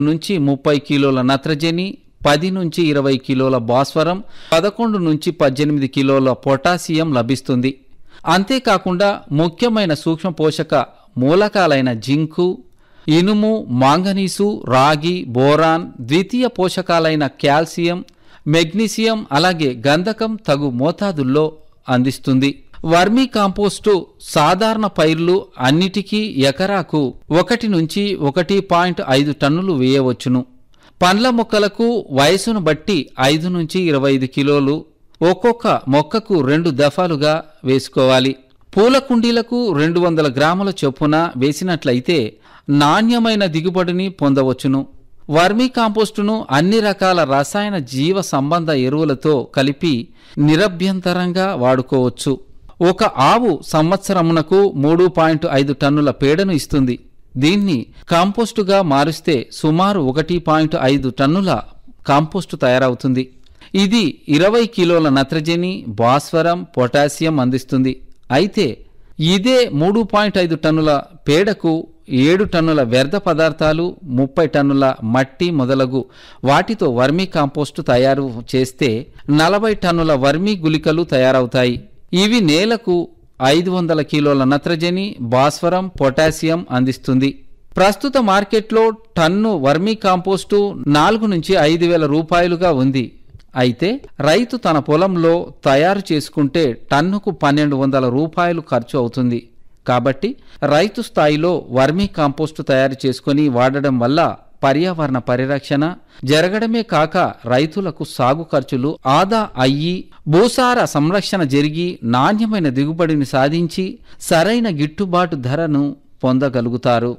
నుంచి ముప్పై కిలోల నత్రజని పది నుంచి ఇరవై కిలోల భాస్వరం పదకొండు నుంచి పద్దెనిమిది కిలోల పొటాషియం లభిస్తుంది అంతేకాకుండా ముఖ్యమైన సూక్ష్మ పోషక మూలకాలైన జింకు ఇనుము మాంగనీసు రాగి బోరాన్ ద్వితీయ పోషకాలైన కాల్షియం మెగ్నీషియం అలాగే గంధకం తగు మోతాదుల్లో అందిస్తుంది వర్మీ కాంపోస్టు సాధారణ పైర్లు అన్నిటికీ ఎకరాకు ఒకటి నుంచి ఒకటి పాయింట్ ఐదు టన్నులు వేయవచ్చును పండ్ల మొక్కలకు వయసును బట్టి ఐదు నుంచి ఇరవై ఐదు కిలోలు ఒక్కొక్క మొక్కకు రెండు దఫాలుగా వేసుకోవాలి పూల కుండీలకు రెండు వందల గ్రాముల చొప్పున వేసినట్లయితే నాణ్యమైన దిగుబడిని పొందవచ్చును వర్మీ కాంపోస్టును అన్ని రకాల రసాయన జీవ సంబంధ ఎరువులతో కలిపి నిరభ్యంతరంగా వాడుకోవచ్చు ఒక ఆవు సంవత్సరమునకు మూడు పాయింట్ ఐదు టన్నుల పేడను ఇస్తుంది దీన్ని కాంపోస్టుగా మారుస్తే సుమారు ఒకటి పాయింట్ ఐదు టన్నుల కాంపోస్టు తయారవుతుంది ఇది ఇరవై కిలోల నత్రజని భాస్వరం పొటాషియం అందిస్తుంది అయితే ఇదే మూడు పాయింట్ ఐదు టన్నుల పేడకు ఏడు టన్నుల వ్యర్థ పదార్థాలు ముప్పై టన్నుల మట్టి మొదలగు వాటితో వర్మీ కాంపోస్టు తయారు చేస్తే నలభై టన్నుల వర్మీ గుళికలు తయారవుతాయి ఇవి నేలకు ఐదు వందల కిలోల నత్రజని భాస్వరం పొటాషియం అందిస్తుంది ప్రస్తుత మార్కెట్లో టన్ను వర్మీ కాంపోస్టు నాలుగు నుంచి ఐదు వేల రూపాయలుగా ఉంది అయితే రైతు తన పొలంలో తయారు చేసుకుంటే టన్నుకు పన్నెండు వందల రూపాయలు ఖర్చు అవుతుంది కాబట్టి రైతు స్థాయిలో వర్మీ కాంపోస్టు తయారు చేసుకొని వాడడం వల్ల పర్యావరణ పరిరక్షణ జరగడమే కాక రైతులకు సాగు ఖర్చులు ఆదా అయ్యి భూసార సంరక్షణ జరిగి నాణ్యమైన దిగుబడిని సాధించి సరైన గిట్టుబాటు ధరను పొందగలుగుతారు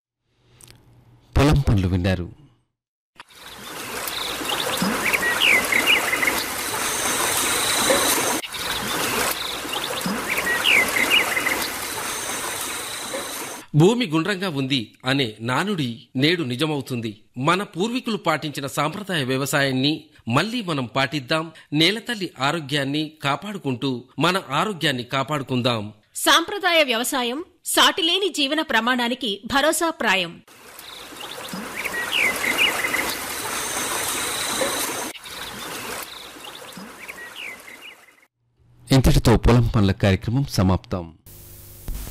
పొలం పనులు విన్నారు భూమి గుండ్రంగా ఉంది అనే నానుడి నేడు నిజమవుతుంది మన పూర్వీకులు పాటించిన సాంప్రదాయ వ్యవసాయాన్ని మళ్ళీ మనం పాటిద్దాం నేలతల్లి ఆరోగ్యాన్ని కాపాడుకుంటూ మన ఆరోగ్యాన్ని కాపాడుకుందాం సాంప్రదాయ వ్యవసాయం సాటిలేని జీవన ప్రమాణానికి భరోసా ప్రాయం ఇంతటితో పొలం పనుల కార్యక్రమం సమాప్తం